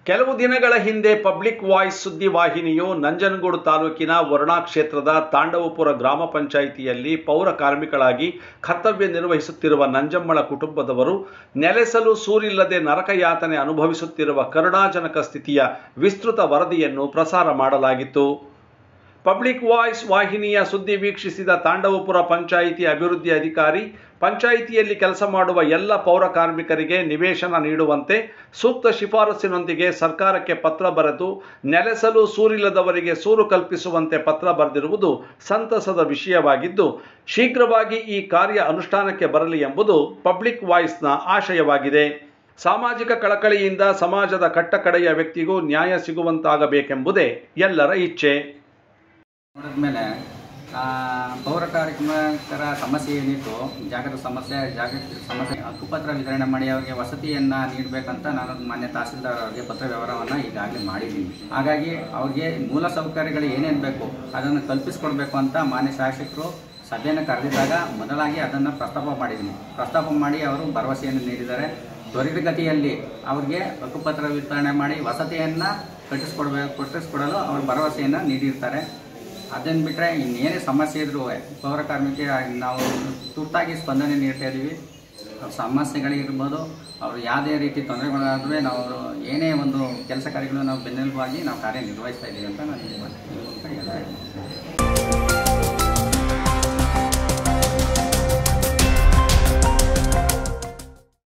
ಕೆಲವು ದಿನಗಳ ಹಿಂದೆ ಪಬ್ಲಿಕ್ ವಾಯ್ಸ್ ಸುದ್ದಿ ವಾಹಿನಿಯು ನಂಜನಗೂಡು ತಾಲೂಕಿನ ವರುಣಾ ಕ್ಷೇತ್ರದ ತಾಂಡವಪುರ ಗ್ರಾಮ ಪಂಚಾಯಿತಿಯಲ್ಲಿ ಪೌರ ಕಾರ್ಮಿಕಳಾಗಿ ಕರ್ತವ್ಯ ನಿರ್ವಹಿಸುತ್ತಿರುವ ನಂಜಮ್ಮಳ ಕುಟುಂಬದವರು ನೆಲೆಸಲು ಸೂರಿಲ್ಲದೆ ನರಕಯಾತನೆ ಅನುಭವಿಸುತ್ತಿರುವ ಕರುಣಾಜನಕ ಸ್ಥಿತಿಯ ವಿಸ್ತೃತ ವರದಿಯನ್ನು ಪ್ರಸಾರ ಮಾಡಲಾಗಿತ್ತು ಪಬ್ಲಿಕ್ ವಾಯ್ಸ್ ವಾಹಿನಿಯ ಸುದ್ದಿ ವೀಕ್ಷಿಸಿದ ತಾಂಡವಪುರ ಪಂಚಾಯಿತಿ ಅಭಿವೃದ್ಧಿ ಅಧಿಕಾರಿ ಪಂಚಾಯಿತಿಯಲ್ಲಿ ಕೆಲಸ ಮಾಡುವ ಎಲ್ಲ ಪೌರ ಕಾರ್ಮಿಕರಿಗೆ ನಿವೇಶನ ನೀಡುವಂತೆ ಸೂಕ್ತ ಶಿಫಾರಸಿನೊಂದಿಗೆ ಸರ್ಕಾರಕ್ಕೆ ಪತ್ರ ಬರೆದು ನೆಲೆಸಲು ಸೂರಿಲ್ಲದವರಿಗೆ ಸೂರು ಕಲ್ಪಿಸುವಂತೆ ಪತ್ರ ಬರೆದಿರುವುದು ಸಂತಸದ ವಿಷಯವಾಗಿದ್ದು ಶೀಘ್ರವಾಗಿ ಈ ಕಾರ್ಯ ಅನುಷ್ಠಾನಕ್ಕೆ ಬರಲಿ ಎಂಬುದು ಪಬ್ಲಿಕ್ ವಾಯ್ಸ್ನ ಆಶಯವಾಗಿದೆ ಸಾಮಾಜಿಕ ಕಳಕಳಿಯಿಂದ ಸಮಾಜದ ಕಟ್ಟಕಡೆಯ ವ್ಯಕ್ತಿಗೂ ನ್ಯಾಯ ಸಿಗುವಂತಾಗಬೇಕೆಂಬುದೇ ಎಲ್ಲರ ಇಚ್ಛೆ ನೋಡಿದ್ಮೇಲೆ ಆ, ಪೌರ ಕಾರ್ಮಿಕರ ಸಮಸ್ಯೆ ಏನಿತ್ತು ಜಾಗದ ಸಮಸ್ಯೆ ಜಾಗದ ಸಮಸ್ಯೆ ಹಕ್ಕುಪತ್ರ ವಿತರಣೆ ಮಾಡಿ ಅವರಿಗೆ ವಸತಿಯನ್ನು ನೀಡಬೇಕಂತ ನಾನು ಮಾನ್ಯ ತಹಸೀಲ್ದಾರ್ ಅವರಿಗೆ ಪತ್ರ ವ್ಯವಹಾರವನ್ನು ಈಗಾಗಲೇ ಮಾಡಿದ್ದೀನಿ ಹಾಗಾಗಿ ಅವ್ರಿಗೆ ಮೂಲ ಸೌಕರ್ಯಗಳು ಏನೇನು ಬೇಕು ಅದನ್ನು ಕಲ್ಪಿಸ್ಕೊಡ್ಬೇಕು ಅಂತ ಮಾನ್ಯ ಶಾಸಕರು ಸಭೆಯನ್ನು ಕರೆದಿದ್ದಾಗ ಮೊದಲಾಗಿ ಅದನ್ನು ಪ್ರಸ್ತಾಪ ಮಾಡಿದ್ದೀನಿ ಪ್ರಸ್ತಾಪ ಮಾಡಿ ಅವರು ಭರವಸೆಯನ್ನು ನೀಡಿದ್ದಾರೆ ತ್ವರಿತಗತಿಯಲ್ಲಿ ಅವ್ರಿಗೆ ಹಕ್ಕುಪತ್ರ ವಿತರಣೆ ಮಾಡಿ ವಸತಿಯನ್ನು ಕಟ್ಟಿಸ್ಕೊಡ್ಬೇಕು ಕಟ್ಟಿಸ್ಕೊಡಲು ಅವರು ಭರವಸೆಯನ್ನು ನೀಡಿರ್ತಾರೆ ಅದನ್ನು ಬಿಟ್ಟರೆ ಇನ್ನೇನೇ ಸಮಸ್ಯೆ ಇದ್ರೂ ಪೌರ ಕಾರ್ಮಿಕ ನಾವು ತುರ್ತಾಗಿ ಸ್ಪಂದನೆ ನೀಡ್ತಾ ಇದ್ದೀವಿ ಅವ್ರ ಸಮಸ್ಯೆಗಳಿರ್ಬೋದು ಅವರು ಯಾವುದೇ ರೀತಿ ತೊಂದರೆಗಳಾದರೂ ನಾವು ಅವರು ಏನೇ ಒಂದು ಕೆಲಸ ಕಾರ್ಯಗಳು ನಾವು ಬೆನ್ನೆಲುಬಾಗಿ ನಾವು ಕಾರ್ಯನಿರ್ವಹಿಸ್ತಾ ಇದ್ದೀವಿ ಅಂತ ನಾನು ಈ ಮೂಲಕ ಹೇಳ್ತಾ ಇದ್ದೀನಿ